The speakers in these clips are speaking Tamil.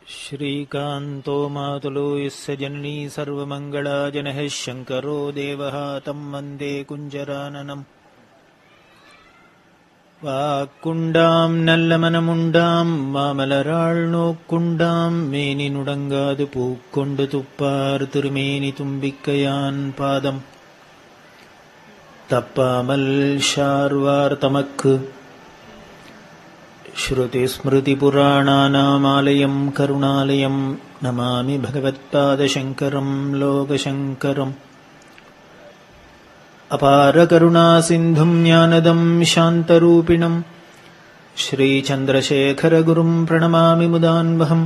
श्रीकान्तो मातुलो यस्य जननी सर्वमङ्गला जनः शङ्करो देवः तम् वन्दे कुञ्जराननम् வாக்குண்டாம் நல்ல மனமுண்டாம் மாமலராள் நோக்குண்டாம் மேனி நுடங்காது பூக்கொண்டு துப்பார் திருமேனி தும்பிக்கையான் பாதம் தப்பாமல் ஷார்வார் தமக்கு श्रुतिस्मृतिपुराणानामालयम् करुणालयम् नमामि भगवत्पादशङ्करम् लोकशङ्करम् अपारकरुणासिन्धुम् ज्ञानदम् शान्तरूपिणम् श्रीचन्द्रशेखरगुरुम् प्रणमामि मुदान्वहम्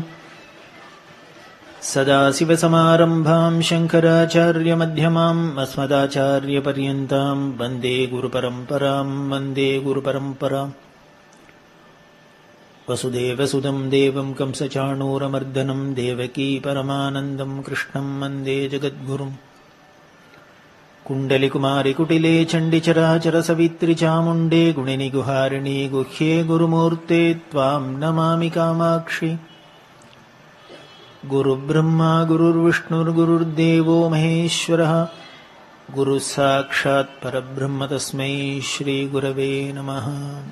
सदाशिवसमारम्भाम् शङ्कराचार्यमध्यमाम् अस्मदाचार्यपर्यन्ताम् वन्दे गुरुपरम्पराम् वन्दे गुरुपरम्पराम् वसुदेवसुदम् देवम् कंसचाणूरमर्दनम् देवकी परमानन्दम् कृष्णम् वन्दे जगद्गुरुम् कुण्डलिकुमारिकुटिले चण्डिचराचरसवित्रिचामुण्डे गुणिनिगुहारिणि गुह्ये गुरुमूर्ते त्वाम् नमामि कामाक्षि गुरुब्रह्मा गुरुर्विष्णुर्गुरुर्देवो महेश्वरः गुरुः साक्षात् परब्रह्म तस्मै श्रीगुरवे नमः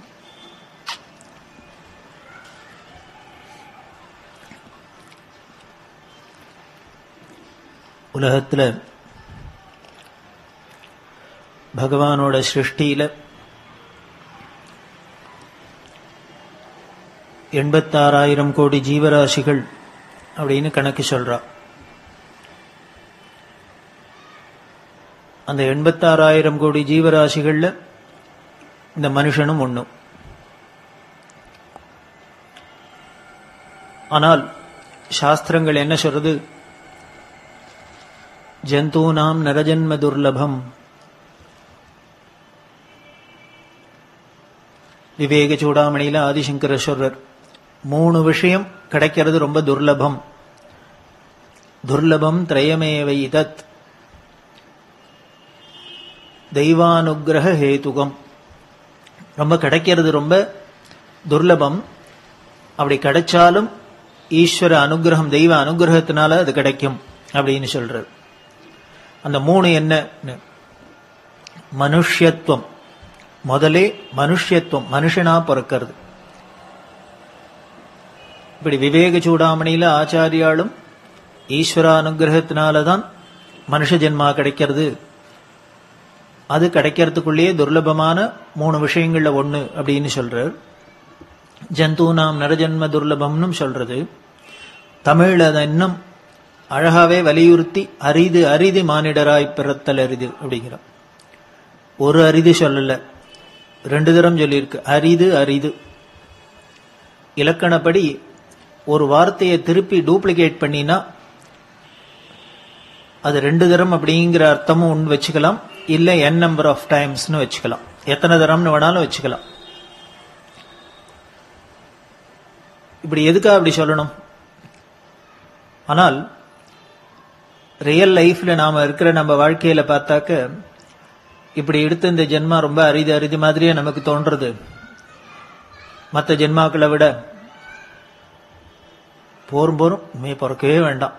உலகத்தில் பகவானோட சிருஷ்டியில எண்பத்தாறாயிரம் கோடி ஜீவராசிகள் அப்படின்னு கணக்கு சொல்றா அந்த எண்பத்தாறாயிரம் கோடி ஜீவராசிகள்ல இந்த மனுஷனும் ஒண்ணும் ஆனால் சாஸ்திரங்கள் என்ன சொல்றது ஜந்தூனாம் நரஜன்ம துர்லபம் விவேக சூடாமணியில ஆதிசங்கரஸ்வரர் மூணு விஷயம் கிடைக்கிறது ரொம்ப துர்லபம் துர்லபம் திரயமேவை தத் தெய்வானுகிரக ஹேதுகம் ரொம்ப கிடைக்கிறது ரொம்ப துர்லபம் அப்படி கிடைச்சாலும் ஈஸ்வர அனுகிரகம் தெய்வ அனுகிரகத்தினால அது கிடைக்கும் அப்படின்னு சொல்றாரு அந்த மூணு என்ன மனுஷ்யத்துவம் முதலே மனுஷ்யத்துவம் மனுஷனா பிறக்கிறது இப்படி விவேக சூடாமணியில ஆச்சாரியாலும் ஈஸ்வர அனுகிரகத்தினாலதான் மனுஷ ஜென்மா கிடைக்கிறது அது கிடைக்கிறதுக்குள்ளேயே துர்லபமான மூணு விஷயங்கள்ல ஒண்ணு அப்படின்னு சொல்றார் ஜந்தூனாம் நரஜன்ம துர்லபம்னு சொல்றது தமிழ்ல அதை இன்னும் அழகாவே வலியுறுத்தி அரிது அரிது மானிடராய் பிறத்தல் அரிது அப்படிங்கிறோம் ஒரு அரிது சொல்லல ரெண்டு தரம் சொல்லியிருக்கு அரிது அரிது இலக்கணப்படி ஒரு வார்த்தையை திருப்பி டூப்ளிகேட் பண்ணினா அது ரெண்டு தரம் அப்படிங்கிற அர்த்தமும் ஒன்று வச்சுக்கலாம் இல்ல என் நம்பர் ஆஃப் டைம்ஸ்னு வச்சுக்கலாம் எத்தனை தரம்னு வேணாலும் வச்சுக்கலாம் இப்படி எதுக்காக அப்படி சொல்லணும் ஆனால் ரியல் லைஃப்ல நாம இருக்கிற நம்ம வாழ்க்கையில பார்த்தாக்க இப்படி எடுத்த இந்த ஜென்மா ரொம்ப அரிது அரிது மாதிரியே நமக்கு தோன்றது மற்ற ஜென்மாக்களை விட போரும் போரும் மே பிறக்கவே வேண்டாம்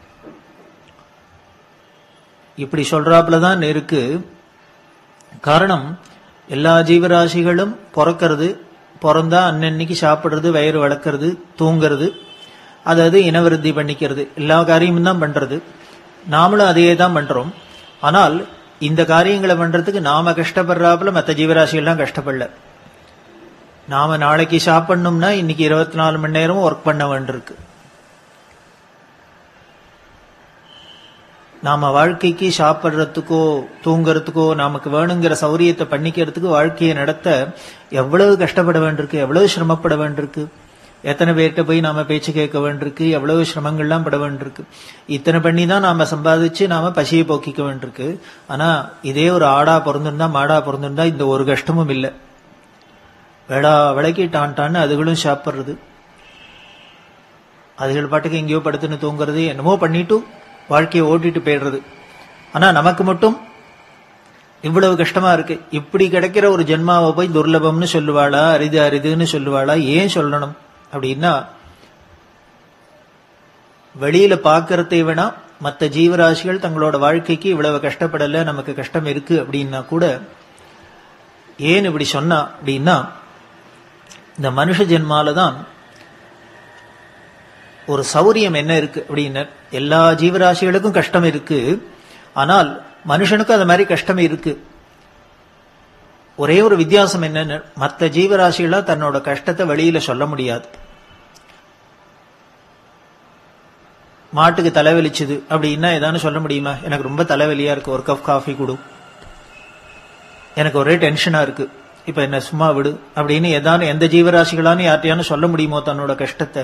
இப்படி சொல்றாப்புல தான் இருக்கு காரணம் எல்லா ஜீவராசிகளும் பிறக்கிறது பிறந்தா அன்னன்னைக்கு சாப்பிடுறது வயிறு வளர்க்கறது தூங்குறது அதாவது இனவிருத்தி பண்ணிக்கிறது எல்லா காரியமும் தான் பண்றது நாமளும் அதையே தான் பண்றோம் ஆனால் இந்த காரியங்களை பண்றதுக்கு நாம கஷ்டப்படுறாப்புல மற்ற ஜீவராசிகள்லாம் கஷ்டப்படல நாம நாளைக்கு சாப்பிடணும்னா இன்னைக்கு இருபத்தி நாலு மணி நேரமும் ஒர்க் பண்ண வேண்டியிருக்கு நாம வாழ்க்கைக்கு சாப்பிட்றதுக்கோ தூங்குறதுக்கோ நமக்கு வேணுங்கிற சௌரியத்தை பண்ணிக்கிறதுக்கு வாழ்க்கையை நடத்த எவ்வளவு கஷ்டப்பட வேண்டியிருக்கு எவ்வளவு சிரமப்பட வேண்டியிருக்கு எத்தனை பேர்கிட்ட போய் நாம பேச்சு கேட்க வேண்டியிருக்கு எவ்வளவு சிரமங்கள்லாம் பட வேண்டியிருக்கு இத்தனை பண்ணி தான் நாம சம்பாதிச்சு நாம பசியை போக்கிக்க வேண்டியிருக்கு ஆனா இதே ஒரு ஆடா பிறந்திருந்தா மாடா பிறந்திருந்தா இந்த ஒரு கஷ்டமும் இல்லை வேளா விளக்கி டான் டான்னு அதுகளும் சாப்பிட்றது அதுகள் பாட்டுக்கு எங்கேயோ படுத்துன்னு தூங்குறது என்னமோ பண்ணிட்டு வாழ்க்கையை ஓட்டிட்டு போயிடுறது ஆனா நமக்கு மட்டும் இவ்வளவு கஷ்டமா இருக்கு இப்படி கிடைக்கிற ஒரு ஜென்மாவை போய் துர்லபம்னு சொல்லுவாளா அரிது அரிதுன்னு சொல்லுவாளா ஏன் சொல்லணும் அப்படின்னா வெளியில பார்க்கறதை விட மற்ற ஜீவராசிகள் தங்களோட வாழ்க்கைக்கு இவ்வளவு கஷ்டப்படல நமக்கு கஷ்டம் இருக்கு அப்படின்னா கூட ஏன் இப்படி சொன்னா அப்படின்னா இந்த மனுஷ ஜென்மால தான் ஒரு சௌரியம் என்ன இருக்கு அப்படின்னு எல்லா ஜீவராசிகளுக்கும் கஷ்டம் இருக்கு ஆனால் மனுஷனுக்கும் அது மாதிரி கஷ்டம் இருக்கு ஒரே ஒரு வித்தியாசம் என்னன்னு மற்ற ஜீவராசிகளா தன்னோட கஷ்டத்தை வெளியில சொல்ல முடியாது மாட்டுக்கு தலைவலிச்சுது அப்படின்னா ஏதானு சொல்ல முடியுமா எனக்கு ரொம்ப தலைவலியா இருக்கு ஒரு கப் காஃபி கொடு எனக்கு ஒரே டென்ஷனா இருக்கு இப்ப என்ன சும்மா விடு அப்படின்னு ஏதானு எந்த ஜீவராசிகளான்னு யார்ட்டையானு சொல்ல முடியுமோ தன்னோட கஷ்டத்தை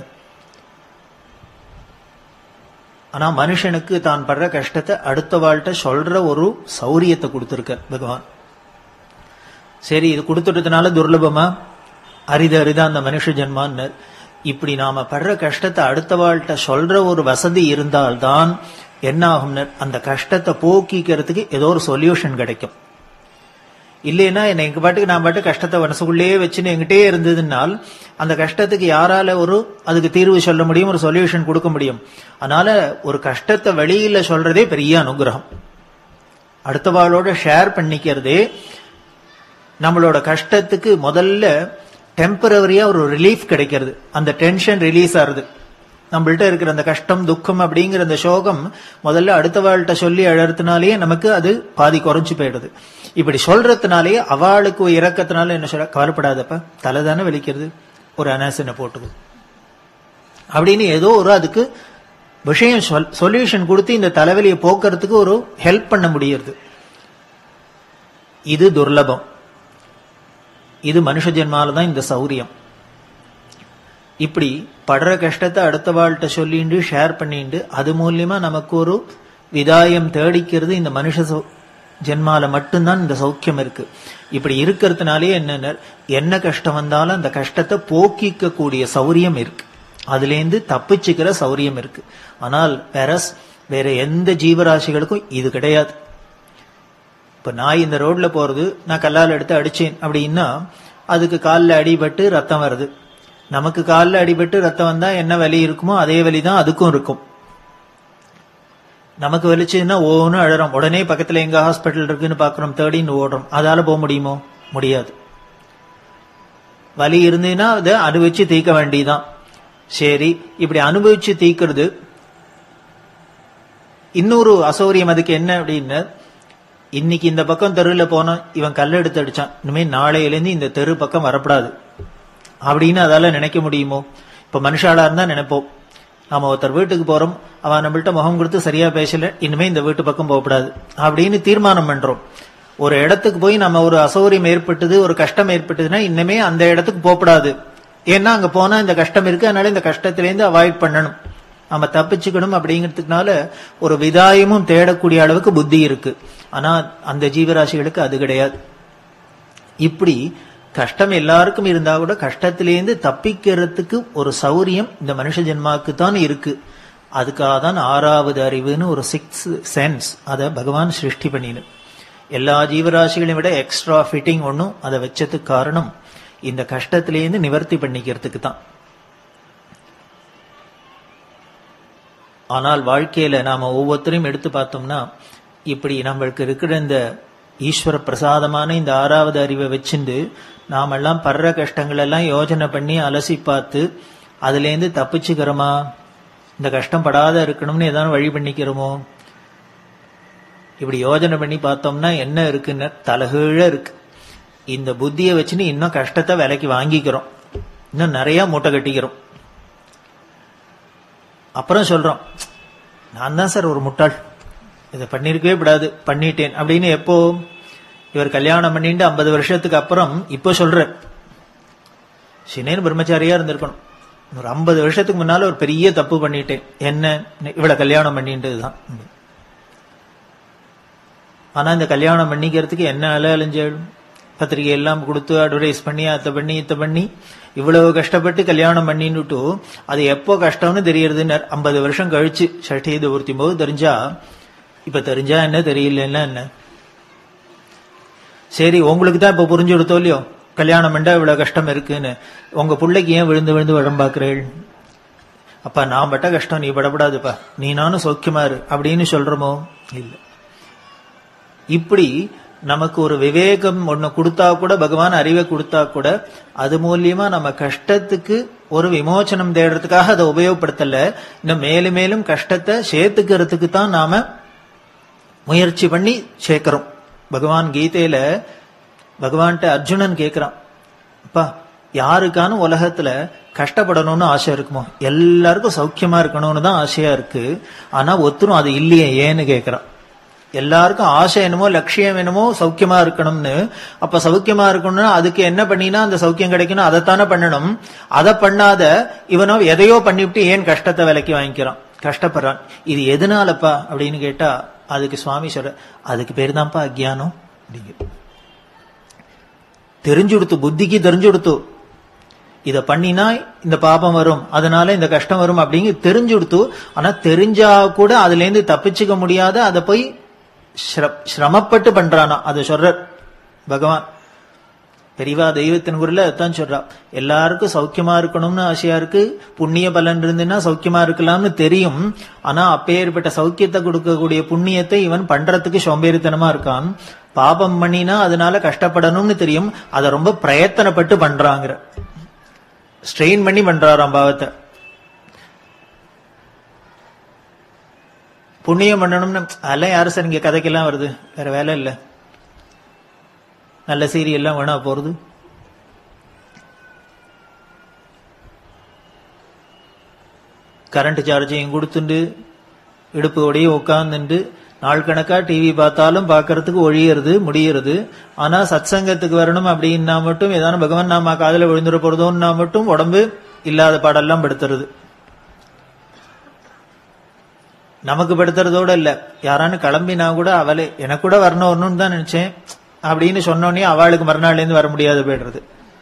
ஆனா மனுஷனுக்கு தான் படுற கஷ்டத்தை அடுத்த வாழ்கிட்ட சொல்ற ஒரு சௌரியத்தை கொடுத்திருக்க பகவான் சரி இது கொடுத்துட்டதுனால துர்லபமா அரித அரிதா அந்த மனுஷ ஜென்மான்னு இப்படி நாம படுற கஷ்டத்தை அடுத்த வாழ்கிட்ட சொல்ற ஒரு வசதி இருந்தால்தான் என்ன ஆகும்னு அந்த கஷ்டத்தை போக்கிக்கிறதுக்கு ஏதோ ஒரு சொல்யூஷன் கிடைக்கும் இல்லைன்னா என்ன எங்க பாட்டுக்கு நான் பாட்டு கஷ்டத்தை மனசுக்குள்ளேயே வச்சுன்னு எங்கிட்டே இருந்ததுனால் அந்த கஷ்டத்துக்கு யாரால ஒரு அதுக்கு தீர்வு சொல்ல முடியும் ஒரு சொல்யூஷன் கொடுக்க முடியும் அதனால ஒரு கஷ்டத்தை வெளியில சொல்றதே பெரிய அனுகிரகம் அடுத்தவாளோட ஷேர் பண்ணிக்கிறதே நம்மளோட கஷ்டத்துக்கு முதல்ல டெம்பரவரியா ஒரு ரிலீஃப் கிடைக்கிறது அந்த டென்ஷன் ரிலீஸ் ஆகுது நம்மள்ட்ட இருக்கிற அந்த கஷ்டம் துக்கம் அப்படிங்கிற அந்த சோகம் முதல்ல அடுத்த வாழ்கிட்ட சொல்லி அழறதுனாலேயே நமக்கு அது பாதி குறைஞ்சு போயிடுது இப்படி சொல்றதுனாலேயே அவளுக்கு இறக்கத்தினால என்ன சொல்ற கவலைப்படாதப்ப தலை தானே வலிக்கிறது ஒரு அனாசனை போட்டுக்கும் அப்படின்னு ஏதோ ஒரு அதுக்கு விஷயம் சொல் சொல்யூஷன் கொடுத்து இந்த தலைவலியை போக்குறதுக்கு ஒரு ஹெல்ப் பண்ண முடியுது இது துர்லபம் இது மனுஷ ஜென்மால தான் இந்த சௌரியம் இப்படி படுற கஷ்டத்தை அடுத்த வாழ்கிட்ட சொல்லிண்டு ஷேர் பண்ணிண்டு அது மூலியமா நமக்கு ஒரு விதாயம் தேடிக்கிறது இந்த மனுஷ ஜென்மால மட்டும்தான் இந்த சௌக்கியம் இருக்கு இப்படி இருக்கிறதுனாலே என்ன என்ன கஷ்டம் வந்தாலும் அந்த கஷ்டத்தை போக்கிக்க கூடிய சௌரியம் இருக்கு அதுலேருந்து தப்பிச்சுக்கிற சௌரியம் இருக்கு ஆனால் வேற வேற எந்த ஜீவராசிகளுக்கும் இது கிடையாது இப்ப நான் இந்த ரோட்ல போறது நான் கல்லால் எடுத்து அடிச்சேன் அப்படின்னா அதுக்கு காலில் அடிபட்டு ரத்தம் வருது நமக்கு காலில் அடிபட்டு ரத்தம் வந்தா என்ன வலி இருக்குமோ அதே வலி தான் அதுக்கும் இருக்கும் நமக்கு வலிச்சதுன்னா ஓன்னு அழறோம் உடனே பக்கத்துல எங்க ஹாஸ்பிட்டல் இருக்குன்னு பாக்குறோம் தேடின்னு ஓடுறோம் அதால போக முடியுமோ முடியாது வலி இருந்ததுன்னா அதை அனுபவிச்சு தீர்க்க வேண்டியதான் சரி இப்படி அனுபவிச்சு தீக்கிறது இன்னொரு அசௌரியம் அதுக்கு என்ன அப்படின்னு இன்னைக்கு இந்த பக்கம் தெருவில் போனோம் இவன் கல் எடுத்து அடிச்சான் இனிமே நாளையிலேருந்து இந்த தெரு பக்கம் வரப்படாது அப்படின்னு அதால நினைக்க முடியுமோ இப்ப மனுஷாளா இருந்தா நினைப்போம் நாம ஒருத்தர் வீட்டுக்கு போறோம் அவன் நம்மள்ட்ட முகம் கொடுத்து சரியா பேசல இனிமே இந்த வீட்டு பக்கம் போகக்கூடாது அப்படின்னு தீர்மானம் பண்றோம் ஒரு இடத்துக்கு போய் நம்ம ஒரு அசௌரியம் ஏற்பட்டது ஒரு கஷ்டம் ஏற்பட்டதுன்னா இன்னமே அந்த இடத்துக்கு போகக்கூடாது ஏன்னா அங்க போனா இந்த கஷ்டம் இருக்கு அதனால இந்த கஷ்டத்திலேருந்து அவாய்ட் பண்ணணும் நம்ம தப்பிச்சுக்கணும் அப்படிங்கிறதுக்குனால ஒரு விதாயமும் தேடக்கூடிய அளவுக்கு புத்தி இருக்கு ஆனா அந்த ஜீவராசிகளுக்கு அது கிடையாது இப்படி கஷ்டம் எல்லாருக்கும் இருந்தா கூட கஷ்டத்திலேருந்து தப்பிக்கிறதுக்கு ஒரு சௌரியம் இந்த மனுஷ ஜென்மாவுக்கு தான் இருக்கு அதுக்காக தான் ஆறாவது அறிவுன்னு ஒரு சிக்ஸ் சென்ஸ் அதை பகவான் சிருஷ்டி பண்ணினு எல்லா ஜீவராசிகளையும் விட எக்ஸ்ட்ரா ஃபிட்டிங் ஒன்றும் அதை வச்சதுக்கு காரணம் இந்த கஷ்டத்திலேருந்து நிவர்த்தி பண்ணிக்கிறதுக்கு தான் ஆனால் வாழ்க்கையில நாம ஒவ்வொருத்தரையும் எடுத்து பார்த்தோம்னா இப்படி நம்மளுக்கு இருக்கிற இந்த ஈஸ்வர பிரசாதமான இந்த ஆறாவது அறிவை வச்சுண்டு நாமெல்லாம் படுற கஷ்டங்கள் எல்லாம் யோஜனை பண்ணி அலசி பார்த்து அதுலேருந்து தப்பிச்சுக்கிறோமா இந்த கஷ்டம் படாத இருக்கணும்னு ஏதாவது வழி பண்ணிக்கிறோமோ இப்படி யோஜனை பண்ணி பார்த்தோம்னா என்ன இருக்குன்னு தலகீழ இருக்கு இந்த புத்தியை வச்சுன்னு இன்னும் கஷ்டத்தை விலைக்கு வாங்கிக்கிறோம் இன்னும் நிறைய மூட்டை கட்டிக்கிறோம் அப்புறம் சொல்றோம் நான் தான் சார் ஒரு முட்டாள் இதை பண்ணிருக்கவே கூடாது பண்ணிட்டேன் அப்படின்னு எப்போ இவர் கல்யாணம் பண்ணிட்டு ஐம்பது வருஷத்துக்கு அப்புறம் இப்போ சொல்ற சினேன் பிரம்மச்சாரியா இருந்திருக்கணும் ஒரு ஐம்பது வருஷத்துக்கு முன்னால ஒரு பெரிய தப்பு பண்ணிட்டேன் என்ன இவ்வளவு கல்யாணம் பண்ணிட்டுதான் ஆனா இந்த கல்யாணம் பண்ணிக்கிறதுக்கு என்ன அலை அலைஞ்சாலும் பத்திரிகை எல்லாம் கொடுத்து அட்வர்டைஸ் பண்ணி அத்தை பண்ணி இத்த பண்ணி இவ்வளவு கஷ்டப்பட்டு கல்யாணம் பண்ணிட்டு அது எப்போ கஷ்டம்னு தெரியறதுன்னு ஐம்பது வருஷம் கழிச்சு சஷ்டியை ஊர்த்தியும் போது தெரிஞ்சா இப்ப தெரிஞ்சா என்ன தெரியலன்னா என்ன சரி உங்களுக்கு தான் இப்ப புரிஞ்சு கொடுத்தோ இல்லையோ கல்யாணம் பண்ணா இவ்வளவு கஷ்டம் இருக்குன்னு உங்க பிள்ளைக்கு ஏன் விழுந்து விழுந்து உடம்பாக்குறீள் அப்பா நான் பட்ட கஷ்டம் நீ படப்படாதுப்பா நீ நானும் சௌக்கியமா இரு அப்படின்னு சொல்றோமோ இல்ல இப்படி நமக்கு ஒரு விவேகம் ஒண்ணு கொடுத்தா கூட பகவான் அறிவை கொடுத்தா கூட அது மூலியமா நம்ம கஷ்டத்துக்கு ஒரு விமோச்சனம் தேடுறதுக்காக அதை உபயோகப்படுத்தல இன்னும் மேலும் மேலும் கஷ்டத்தை சேர்த்துக்கிறதுக்கு தான் நாம முயற்சி பண்ணி சேர்க்கிறோம் பகவான் கீதையில பகவான்கிட்ட அர்ஜுனன் கேட்கிறான் அப்பா யாருக்கான உலகத்துல கஷ்டப்படணும்னு ஆசை இருக்குமோ எல்லாருக்கும் சௌக்கியமா இருக்கணும்னு தான் ஆசையா இருக்கு ஆனா ஒத்துரும் அது இல்லையே ஏன்னு கேட்கிறான் எல்லாருக்கும் ஆசை என்னமோ லட்சியம் என்னமோ சௌக்கியமா இருக்கணும்னு அப்ப சௌக்கியமா இருக்கணும்னா அதுக்கு என்ன பண்ணினா அந்த சௌக்கியம் கிடைக்கணும் அதைத்தானே பண்ணணும் அதை பண்ணாத இவனோ எதையோ பண்ணிவிட்டு ஏன் கஷ்டத்தை விலைக்கு வாங்கிக்கிறான் கஷ்டப்படுறான் இது எதனாலப்பா அப்படின்னு கேட்டா அதுக்கு சுவாமி சொல்ற அதுக்கு பேர் தான்ப்பா அஜ்ஞானம் அப்படிங்கிற தெரிஞ்சுடுத்து புத்திக்கு தெரிஞ்சுடுத்து இத பண்ணினா இந்த பாபம் வரும் அதனால இந்த கஷ்டம் வரும் அப்படிங்க தெரிஞ்சுடுத்து ஆனா தெரிஞ்சா கூட அதுல இருந்து தப்பிச்சுக்க முடியாத அதை போய் சிரமப்பட்டு பண்றானா அதை சொல்ற பகவான் பெரியவா தெய்வத்தின் குரல அதான் சொல்றா எல்லாருக்கும் சௌக்கியமா இருக்கணும்னு ஆசையா இருக்கு புண்ணிய பலன் இருந்துன்னா சௌக்கியமா இருக்கலாம்னு தெரியும் ஆனா அப்பேற்பட்ட சௌக்கியத்தை கொடுக்கக்கூடிய புண்ணியத்தை இவன் பண்றதுக்கு சோம்பேறித்தனமா இருக்கான் பாபம் பண்ணினா அதனால கஷ்டப்படணும்னு தெரியும் அதை ரொம்ப பிரயத்தனப்பட்டு பண்றாங்கிற ஸ்ட்ரெயின் பண்ணி பண்றாராம் பாவத்தை புண்ணியம் பண்ணணும்னு அதெல்லாம் யாரு சார் இங்க கதைக்கெல்லாம் வருது வேற வேலை இல்லை நல்ல சீரியல்லாம் வேணா போறது கரண்ட் சார்ஜையும் கொடுத்துண்டு இடுப்போடையும் உட்காந்துண்டு நாள் கணக்கா டிவி பார்த்தாலும் பார்க்கறதுக்கு ஒழியறது முடியறது ஆனா சத் சங்கத்துக்கு வரணும் அப்படின்னா மட்டும் ஏதான பகவான் நாம காதல விழுந்துட போறதோன்னா மட்டும் உடம்பு இல்லாத பாடெல்லாம் படுத்துறது நமக்கு படுத்துறதோட இல்ல யாரானு கிளம்பினா கூட அவளே எனக்கு கூட வரணும் வரணும்னு தான் நினைச்சேன் அப்படின்னு சொன்னோடனே அவளுக்கு மறுநாள்ல இருந்து வர முடியாது போயிடுறது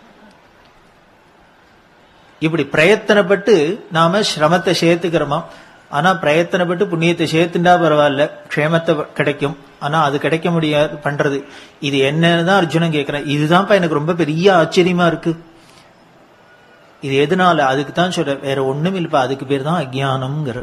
இப்படி பிரயத்தனப்பட்டு நாம சிரமத்தை சேர்த்துக்கிறோமா ஆனா பிரயத்தனப்பட்டு புண்ணியத்தை சேர்த்துண்டா பரவாயில்ல க்ஷேமத்தை கிடைக்கும் ஆனா அது கிடைக்க முடியாது பண்றது இது என்னன்னு அர்ஜுனன் கேட்கிறேன் இதுதான்ப்பா எனக்கு ரொம்ப பெரிய ஆச்சரியமா இருக்கு இது எதனால அதுக்கு தான் சொல்ற வேற ஒண்ணும் இல்லப்பா அதுக்கு பேர் தான் அஜானம்ங்கிற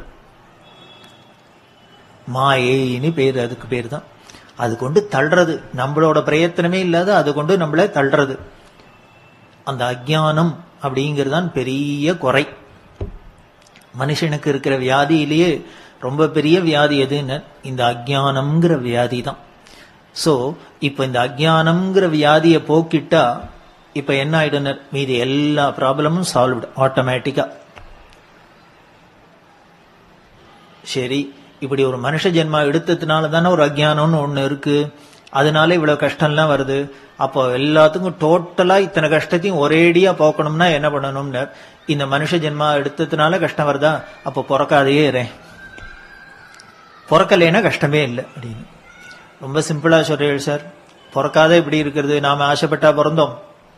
மாயேன்னு பேர் அதுக்கு பேர் தான் அது கொண்டு தள்ளுறது நம்மளோட பிரயத்தனமே இல்லாத அது கொண்டு நம்மள தள்ளுறது அந்த அஜானம் அப்படிங்கிறது தான் பெரிய குறை மனுஷனுக்கு இருக்கிற வியாதியிலேயே ரொம்ப பெரிய வியாதி எதுன்னு இந்த அஜானம்ங்கிற வியாதி தான் சோ இப்ப இந்த அஜானம்ங்கிற வியாதியை போக்கிட்டா இப்ப என்ன ஆயிடுனர் மீதி எல்லா ப்ராப்ளமும் சால்வ்டு ஆட்டோமேட்டிக்கா சரி இப்படி ஒரு மனுஷ ஜென்மா எடுத்ததுனால தானே ஒரு அஜ்ஞானம்னு ஒண்ணு இருக்கு அதனால இவ்வளவு கஷ்டம்லாம் வருது அப்போ எல்லாத்துக்கும் டோட்டலா இத்தனை கஷ்டத்தையும் ஒரேடியா போக்கணும்னா என்ன பண்ணணும்னு இந்த மனுஷ ஜென்மா எடுத்ததுனால கஷ்டம் வருதா அப்போ பிறக்காதையே இறேன் பிறக்கலைன்னா கஷ்டமே இல்லை அப்படின்னு ரொம்ப சிம்பிளா சொல்றேன் சார் பிறக்காத இப்படி இருக்கிறது நாம ஆசைப்பட்டா பிறந்தோம்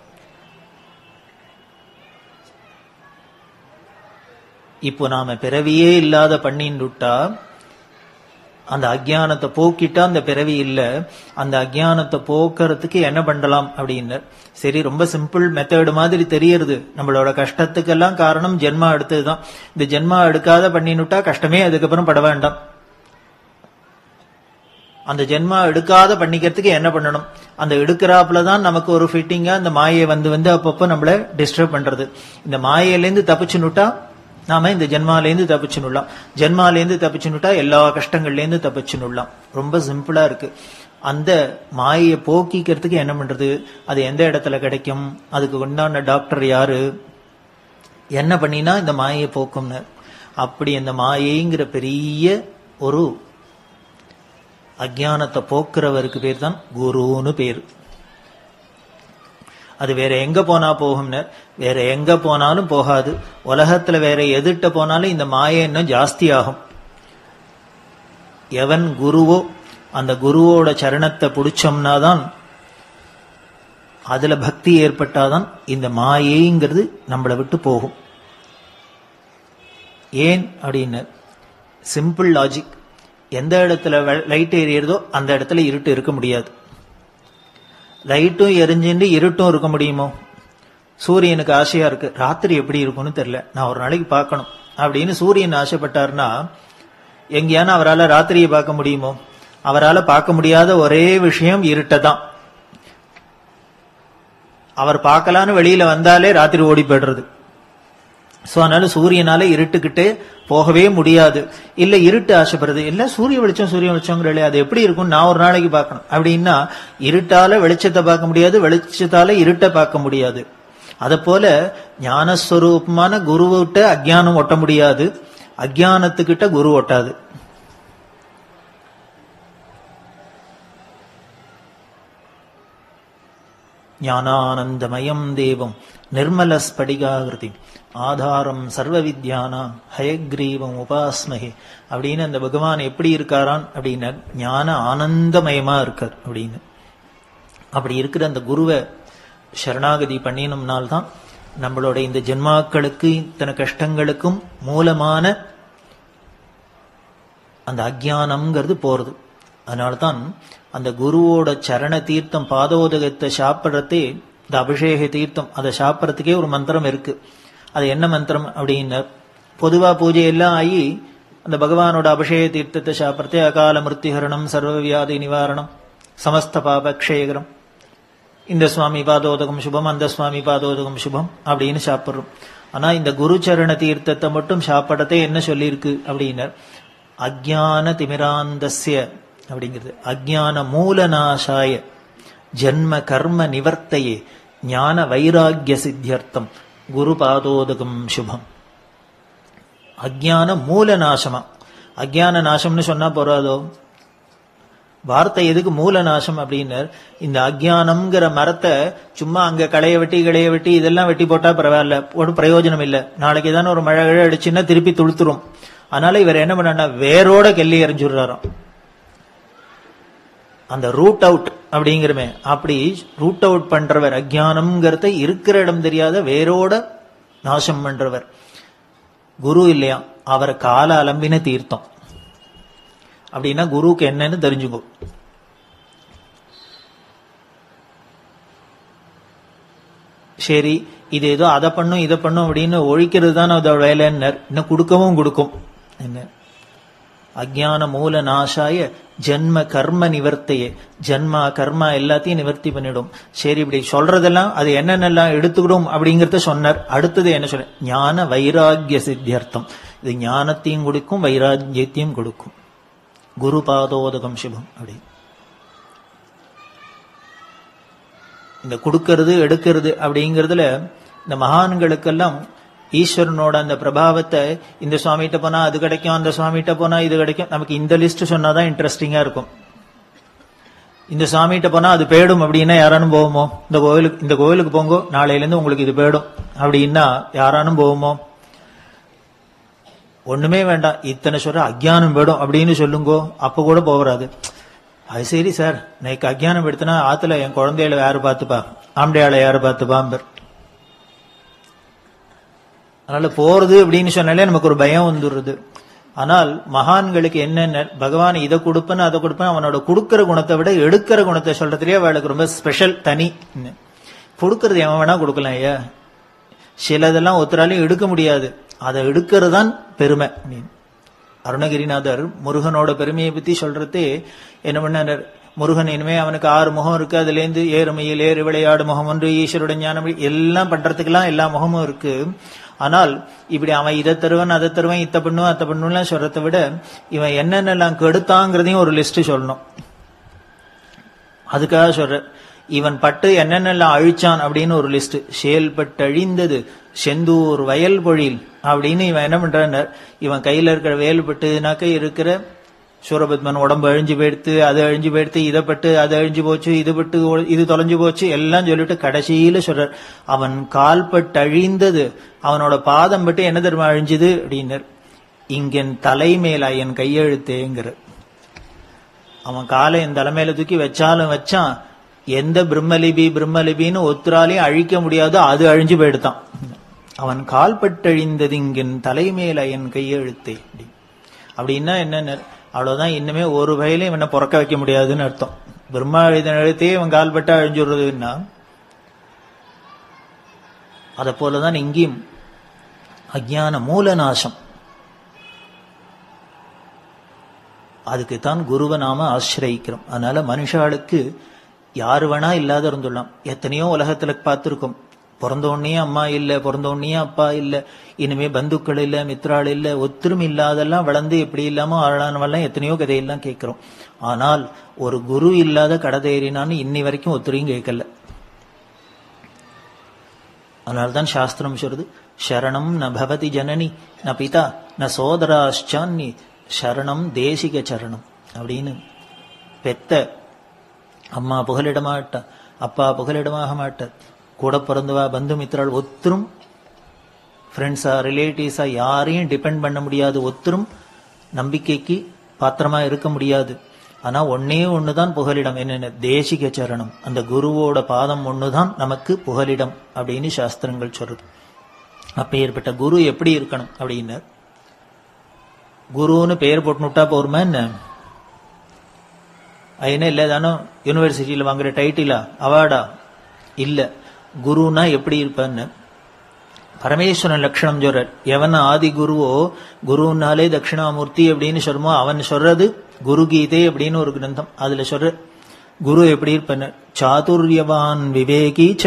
இப்போ நாம பிறவியே இல்லாத பண்ணின்னுட்டா அந்த அஜ்ஞானத்தை போக்கிட்டா அந்த பிறவி இல்ல அந்த அஜ்ஞானத்தை போக்குறதுக்கு என்ன பண்ணலாம் அப்படின்னு சரி ரொம்ப சிம்பிள் மெத்தடு மாதிரி தெரியறது நம்மளோட கஷ்டத்துக்கெல்லாம் காரணம் ஜென்மா எடுத்ததுதான் இந்த ஜென்மா எடுக்காத பண்ணினுட்டா கஷ்டமே அதுக்கப்புறம் பட வேண்டாம் அந்த ஜென்மா எடுக்காத பண்ணிக்கிறதுக்கு என்ன பண்ணணும் அந்த எடுக்கிறாப்புல தான் நமக்கு ஒரு ஃபிட்டிங்கா அந்த மாயை வந்து வந்து அப்பப்போ நம்மள டிஸ்டர்ப் பண்றது இந்த மாயையிலேருந்து தப்பிச்சுனுட்டா நாம இந்த ஜென்மாலேருந்து தப்பிச்சுனுடலாம் ஜென்மாலேருந்து தப்பிச்சுனுட்டா எல்லா கஷ்டங்கள்லேருந்து தப்பிச்சுனுடலாம் ரொம்ப சிம்பிளா இருக்கு அந்த மாயையை போக்கிக்கிறதுக்கு என்ன பண்றது அது எந்த இடத்துல கிடைக்கும் அதுக்கு உண்டான டாக்டர் யாரு என்ன பண்ணினா இந்த மாயையை போக்கும்னு அப்படி இந்த மாயைங்கிற பெரிய ஒரு அஜானத்தை போக்குறவருக்கு பேர் தான் குருன்னு பேர் அது வேற எங்க போனா போகும்னு வேற எங்க போனாலும் போகாது உலகத்துல வேற எதிர்ட்ட போனாலும் இந்த மாயை இன்னும் ஜாஸ்தி ஆகும் எவன் குருவோ அந்த குருவோட சரணத்தை பிடிச்சோம்னா தான் அதுல பக்தி ஏற்பட்டாதான் இந்த மாயைங்கிறது நம்மளை விட்டு போகும் ஏன் அப்படின்னு சிம்பிள் லாஜிக் எந்த இடத்துல லைட் எரியறதோ அந்த இடத்துல இருட்டு இருக்க முடியாது லைட்டும் எரிஞ்சுட்டு இருட்டும் இருக்க முடியுமோ சூரியனுக்கு ஆசையா இருக்கு ராத்திரி எப்படி இருக்கும்னு தெரியல நான் ஒரு நாளைக்கு பார்க்கணும் அப்படின்னு சூரியன் ஆசைப்பட்டார்னா எங்கேயான அவரால் ராத்திரியை பார்க்க முடியுமோ அவரால் பார்க்க முடியாத ஒரே விஷயம் இருட்டை தான் அவர் பார்க்கலான்னு வெளியில வந்தாலே ராத்திரி ஓடி போயிடுறது சோ அதனால சூரியனால இருட்டுக்கிட்டே போகவே முடியாது இல்ல இருட்டு ஆசைப்படுறது இல்ல சூரிய வெளிச்சம் சூரிய வெளிச்சங்கிறே அது எப்படி இருக்கும் நான் ஒரு நாளைக்கு பார்க்கணும் அப்படின்னா இருட்டால வெளிச்சத்தை பார்க்க முடியாது வெளிச்சத்தால இருட்டை பார்க்க முடியாது அத போல ஞானஸ்வரூபமான குருவிட்ட அஜ்ஞானம் ஒட்ட முடியாது அஜ்ஞானத்துக்கிட்ட குரு ஒட்டாது ஞானானந்தமயம் தேவம் நிர்மல ஸ்படிகாகிருதி ஆதாரம் சர்வ வித்யானா ஹயக்ரீவம் உபாஸ்மகே அப்படின்னு அந்த பகவான் எப்படி இருக்காரான் அப்படின்னா ஞான ஆனந்தமயமா இருக்கார் அப்படின்னு அப்படி இருக்கிற அந்த குருவை சரணாகதி பண்ணினோம்னால்தான் நம்மளோட இந்த ஜென்மாக்களுக்கு இத்தனை கஷ்டங்களுக்கும் மூலமான அந்த அஜ்ஞானம்ங்கிறது போறது அதனால்தான் அந்த குருவோட சரண தீர்த்தம் பாதோதகத்தை சாப்பிட்றதே இந்த அபிஷேக தீர்த்தம் அதை சாப்பிட்றதுக்கே ஒரு மந்திரம் இருக்கு அது என்ன மந்திரம் அப்படின்னு பொதுவா பூஜை எல்லாம் ஆகி அந்த பகவானோட அபிஷேக தீர்த்தத்தை சாப்பிட்றதே அகால மிருத்திஹரணம் சர்வ வியாதி நிவாரணம் சமஸ்த பாபக்ஷேகரம் இந்த சுவாமி பாதோதகம் சுபம் அந்த சுவாமி பாதோதகம் சுபம் அப்படின்னு சாப்பிட்றோம் ஆனா இந்த குரு சரண தீர்த்தத்தை மட்டும் சாப்பிடத்தே என்ன சொல்லியிருக்கு அப்படின்னா அஜான திமிராந்தஸ்ய அப்படிங்கிறது அஜான மூலநாசாய ஜன்ம கர்ம நிவர்த்தையே ஞான வைராகிய சித்தியர்த்தம் குரு பாதோதகம் சுபம் அஜான மூல நாசமா அஜான நாசம்னு சொன்னா போறாதோ வார்த்தை எதுக்கு மூல நாசம் அப்படின்னு இந்த அஜ்ஞானம்ங்கிற மரத்தை சும்மா அங்க களைய வெட்டி களைய வெட்டி இதெல்லாம் வெட்டி போட்டா பரவாயில்ல ஒரு பிரயோஜனம் இல்ல நாளைக்கு தானே ஒரு மழை கிழ அடிச்சுன்னா திருப்பி துளுத்துரும் அதனால இவர் என்ன பண்ணா வேரோட கெல்லி எறிஞ்சுடுறாராம் அந்த ரூட் அவுட் அப்படிங்கிறமே அப்படி ரூட் அவுட் பண்றவர் அஜ்ஞானம்ங்கிறத இருக்கிற இடம் தெரியாத வேரோட நாசம் பண்றவர் குரு இல்லையா அவர் கால அலம்பின தீர்த்தம் அப்படின்னா குருவுக்கு என்னன்னு தெரிஞ்சுக்கோ சரி இது ஏதோ அதை பண்ணும் இதை பண்ணும் அப்படின்னு ஒழிக்கிறது தான் அதோட வேலைன்னர் இன்னும் கொடுக்கவும் கொடுக்கும் என்ன அஜான மூல நாசாய ஜென்ம கர்ம நிவர்த்தையே ஜென்மா கர்மா எல்லாத்தையும் நிவர்த்தி பண்ணிடும் சரி இப்படி சொல்றதெல்லாம் அது என்னென்னலாம் எடுத்துக்கிடும் அப்படிங்கறத சொன்னார் அடுத்தது என்ன சொல்ற ஞான வைராகிய சித்தியர்த்தம் இது ஞானத்தையும் கொடுக்கும் வைராகியத்தையும் கொடுக்கும் குரு பாதோதகம் சிவம் அப்படி இந்த கொடுக்கறது எடுக்கிறது அப்படிங்கறதுல இந்த மகான்களுக்கெல்லாம் ஈஸ்வரனோட அந்த பிரபாவத்தை இந்த சுவாமிகிட்ட போனா அது கிடைக்கும் அந்த சுவாமிகிட்ட போனா இது கிடைக்கும் நமக்கு இந்த லிஸ்ட் சொன்னாதான் இன்ட்ரெஸ்டிங்கா இருக்கும் இந்த சுவாமிகிட்ட போனா அது பேடும் அப்படின்னா யாரானும் போவோமோ இந்த கோவிலுக்கு இந்த கோவிலுக்கு போங்கோ நாளையில இருந்து உங்களுக்கு இது பேடும் அப்படின்னா யாரானும் போவோமோ ஒண்ணுமே வேண்டாம் இத்தனை சொல்ற அஜ்ஞானம் வேடும் அப்படின்னு சொல்லுங்கோ அப்ப கூட போகிறாது அது சரி சார் நேக்கு அஜ்ஞானம் எடுத்தனா ஆத்துல என் குழந்தைகளை யாரு பார்த்துப்பா ஆம்படையாளை யாரு பார்த்துப்பாம்பர் அதனால போறது அப்படின்னு சொன்னாலே நமக்கு ஒரு பயம் வந்துடுறது ஆனால் மகான்களுக்கு என்னென்ன பகவான் இதை கொடுப்பேன்னு அதை கொடுப்பேன் அவனோட கொடுக்கிற குணத்தை விட எடுக்கிற குணத்தை சொல்றதுலயே அவளுக்கு ரொம்ப ஸ்பெஷல் தனி கொடுக்கறது எவன் வேணா கொடுக்கலாம் ஐயா சிலதெல்லாம் ஒருத்தராலையும் எடுக்க முடியாது அதை எடுக்கிறது தான் பெருமை அருணகிரிநாதர் முருகனோட பெருமையை பத்தி சொல்றதே என்ன பண்ணார் முருகன் இனிமே அவனுக்கு ஆறு முகம் இருக்கு அதுல இருந்து ஏறுமையில் ஏறு விளையாடு முகம் ஒன்று ஈஸ்வரோட ஞானம் எல்லாம் பண்றதுக்கெல்லாம் எல்லா முகமும் இருக்கு ஆனால் இப்படி அவன் இதை தருவன் அதை தருவன் இத்த பண்ணுவான் அத்தை பண்ணுலாம் சொல்றதை விட இவன் என்னென்னலாம் கெடுத்தாங்கிறதையும் ஒரு லிஸ்ட் சொல்லணும் அதுக்காக சொல்ற இவன் பட்டு என்னென்னலாம் அழிச்சான் அப்படின்னு ஒரு லிஸ்ட் செயல்பட்டு அழிந்தது செந்தூர் வயல் பொழில் அப்படின்னு இவன் என்ன பண்றான் இவன் கையில இருக்கிற வேல் பட்டுனாக்க இருக்கிற சூரபத்மன் உடம்பு அழிஞ்சு போயிடுத்து அது அழிஞ்சு போயிடுத்து இதை பட்டு அது அழிஞ்சு போச்சு இது பட்டு இது தொலைஞ்சு போச்சு எல்லாம் சொல்லிட்டு கடைசியில சொல்றார் அவன் கால் பட்டு அழிந்தது அவனோட பாதம் பட்டு என்ன தெரியுமா அழிஞ்சுது அப்படின்னர் இங்கன் தலைமேலா என் கையெழுத்தேங்கிற அவன் காலை என் தலைமையில தூக்கி வச்சாலும் வச்சான் எந்த பிரம்மலிபி பிரம்மலிபின்னு ஒத்துராலையும் அழிக்க முடியாதோ அது அழிஞ்சு போயிடுத்தான் அவன் கால் பட்டழிந்தது இங்கின் தலைமேல என் கையெழுத்தே அப்படின்னா என்ன அவ்வளவுதான் இன்னுமே ஒரு வயலையும் இவனை பிறக்க வைக்க முடியாதுன்னு அர்த்தம் பிரம்மா எழுதின எழுத்தே இவன் கால் பட்டு அழிஞ்சுடுறதுன்னா அதை போலதான் இங்கேயும் அஜான மூல நாசம் அதுக்கு தான் குருவை நாம ஆசிரயிக்கிறோம் அதனால மனுஷாளுக்கு யாரு வேணா இல்லாத இருந்துடலாம் எத்தனையோ உலகத்துல பார்த்திருக்கோம் பிறந்த உடனே அம்மா இல்ல பிறந்த உடனே அப்பா இல்ல இனிமே பந்துக்கள் இல்ல மித்ராள் இல்ல ஒத்துரும் இல்லாதெல்லாம் வளர்ந்து எப்படி இல்லாம ஆளானவெல்லாம் எத்தனையோ கதையெல்லாம் கேட்கிறோம் ஆனால் ஒரு குரு இல்லாத கடதேறினான்னு இன்னி வரைக்கும் ஒத்துரையும் கேட்கல அதனால்தான் சாஸ்திரம் சொல்றது சரணம் ந பவதி ஜனனி ந பிதா ந சோதராஷ்சான்னி சரணம் தேசிக சரணம் அப்படின்னு பெத்த அம்மா புகலிட மாட்டா அப்பா புகலிடமாக மாட்டார் கூட பிறந்தவா பந்து மித்திரால் ஒத்தரும் ஃப்ரெண்ட்ஸா ரிலேட்டிவ்ஸா யாரையும் டிபெண்ட் பண்ண முடியாது ஒத்தரும் நம்பிக்கைக்கு பாத்திரமா இருக்க முடியாது ஆனா ஒன்னே ஒண்ணுதான் புகலிடம் என்னென்ன தேசிக சரணம் அந்த குருவோட பாதம் ஒண்ணுதான் நமக்கு புகலிடம் அப்படின்னு சாஸ்திரங்கள் சொல்றது அப்பேற்பட்ட குரு எப்படி இருக்கணும் அப்படின்னு குருன்னு பெயர் போட்டுனுட்டா போருமா என்ன என்ன இல்ல தானோ யூனிவர்சிட்டியில வாங்குற டைட்டிலா அவார்டா இல்ல குருனா எப்படி இருப்பான்னு பரமேஸ்வரன் லட்சணம் சொல்றார் எவன் ஆதி குருவோ குருனாலே தட்சிணாமூர்த்தி அப்படின்னு சொல்லுமோ அவன் சொல்றது குரு கீதை அப்படின்னு ஒரு கிரந்தம் அதுல சொல்ற குரு எப்படி இருப்பான் சாதுரியவான் விவேகீச்ச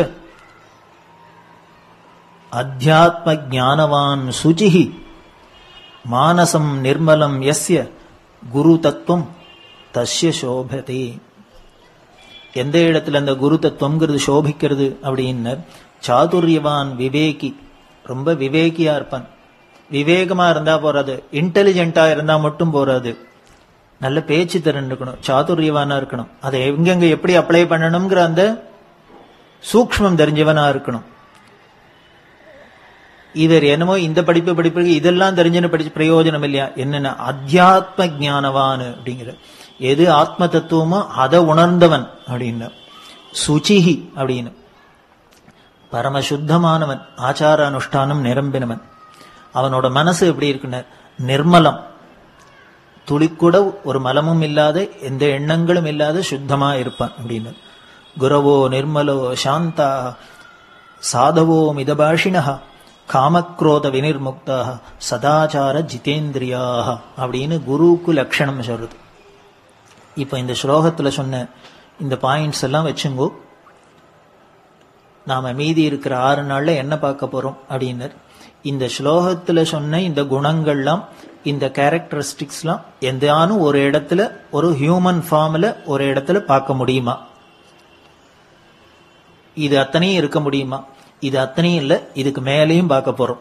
அத்தியாத்ம ஞானவான் சுச்சிஹி மானசம் நிர்மலம் எஸ்ய குரு தத்துவம் தஸ்ய சோபதே எந்த இடத்துல அந்த குரு தத்துவம்ங்கிறது சோபிக்கிறது அப்படின்னு சாதுரியவான் விவேகி ரொம்ப விவேகியா இருப்பான் விவேகமா இருந்தா போறாது இன்டெலிஜென்ட்டா இருந்தா மட்டும் போறாது நல்ல பேச்சு திறன் இருக்கணும் சாதுரியவானா இருக்கணும் அதை எங்கெங்க எப்படி அப்ளை பண்ணணுங்கிற அந்த சூக்மம் தெரிஞ்சவனா இருக்கணும் இவர் என்னமோ இந்த படிப்பு படிப்பு இதெல்லாம் தெரிஞ்சுன்னு படிச்சு பிரயோஜனம் இல்லையா என்னென்ன அத்தியாத்ம ஞானவான் அப்படிங்கிற எது ஆத்ம தத்துவமோ அதை உணர்ந்தவன் அப்படின்னு சுச்சிஹி அப்படின்னு பரமசுத்தமானவன் ஆச்சார அனுஷ்டானம் நிரம்பினவன் அவனோட மனசு எப்படி இருக்குன்னு நிர்மலம் துளிக்கூட ஒரு மலமும் இல்லாத எந்த எண்ணங்களும் இல்லாத சுத்தமா இருப்பான் அப்படின்னு குரவோ நிர்மலோ சாந்தா சாதவோ மிதபாஷிணா காமக்ரோத வினிர்முக்தாக சதாச்சார ஜிதேந்திரியாக அப்படின்னு குருவுக்கு லட்சணம் சொல்றது இப்ப இந்த ஸ்லோகத்துல சொன்ன இந்த பாயிண்ட்ஸ் எல்லாம் வச்சுங்கோ நாம மீதி இருக்கிற ஆறு நாள்ல என்ன பார்க்க போறோம் அப்படின்னு இந்த ஸ்லோகத்துல சொன்ன இந்த குணங்கள்லாம் இந்த கேரக்டரிஸ்டிக்ஸ்லாம் எந்தானும் ஒரு இடத்துல ஒரு ஹியூமன் ஃபார்ம்ல ஒரு இடத்துல பார்க்க முடியுமா இது அத்தனையும் இருக்க முடியுமா இது அத்தனையும் இல்ல இதுக்கு மேலேயும் பார்க்க போறோம்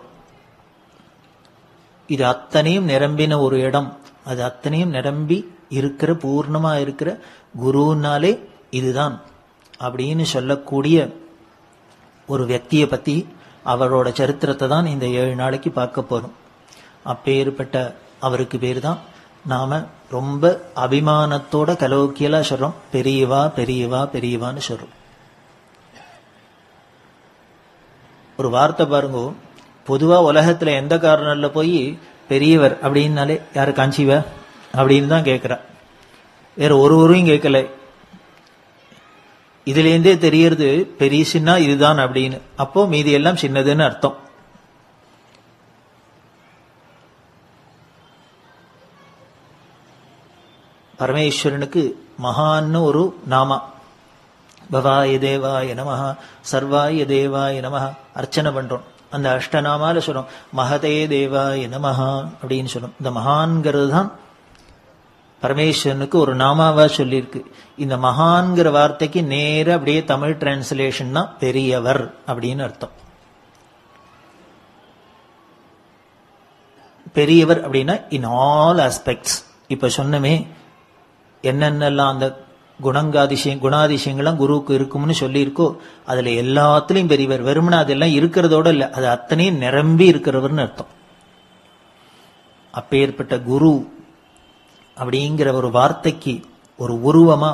இது அத்தனையும் நிரம்பின ஒரு இடம் அது அத்தனையும் நிரம்பி இருக்கிற பூர்ணமா இருக்கிற குருனாலே இதுதான் அப்படின்னு சொல்லக்கூடிய ஒரு வியக்தியை பத்தி அவரோட சரித்திரத்தை தான் இந்த ஏழு நாளைக்கு பார்க்க போறோம் அப்பேற்பட்ட அவருக்கு பேர் தான் நாம ரொம்ப அபிமானத்தோட கலோக்கியலா சொல்றோம் பெரியவா பெரியவா பெரியவான்னு சொல்றோம் ஒரு வார்த்தை பாருங்க பொதுவா உலகத்துல எந்த காரணம்ல போய் பெரியவர் அப்படின்னாலே யாரு காஞ்சிவ அப்படின்னு தான் கேட்கிறா வேற ஒருவரையும் கேட்கல இதுல இருந்தே தெரியறது பெரிய சின்ன இதுதான் அப்படின்னு அப்போ மீதி எல்லாம் சின்னதுன்னு அர்த்தம் பரமேஸ்வரனுக்கு மகான்னு ஒரு நாமா பவாய தேவாய நமஹ சர்வாய தேவாய நமஹ அர்ச்சனை பண்றோம் அந்த அஷ்டநாமால சொல்றோம் மகதே தேவாய நமஹா அப்படின்னு சொல்றோம் இந்த மகான்கிறது தான் பரமேஸ்வரனுக்கு ஒரு நாமாவா சொல்லியிருக்கு இந்த மகான்கிற வார்த்தைக்கு நேர அப்படியே தமிழ் டிரான்ஸ்லேஷன் தான் பெரியவர் அப்படின்னு அர்த்தம் பெரியவர் அப்படின்னா இன் ஆல் ஆஸ்பெக்ட்ஸ் இப்ப சொன்னமே என்னென்னலாம் அந்த குணங்காதிசயம் குணாதிசயங்கள்லாம் குருவுக்கு இருக்கும்னு சொல்லியிருக்கோ அதுல எல்லாத்துலயும் பெரியவர் வெறுமனா அதெல்லாம் இருக்கிறதோட இல்ல அது அத்தனையும் நிரம்பி இருக்கிறவர்னு அர்த்தம் அப்பேற்பட்ட குரு அப்படிங்கிற ஒரு வார்த்தைக்கு ஒரு உருவமா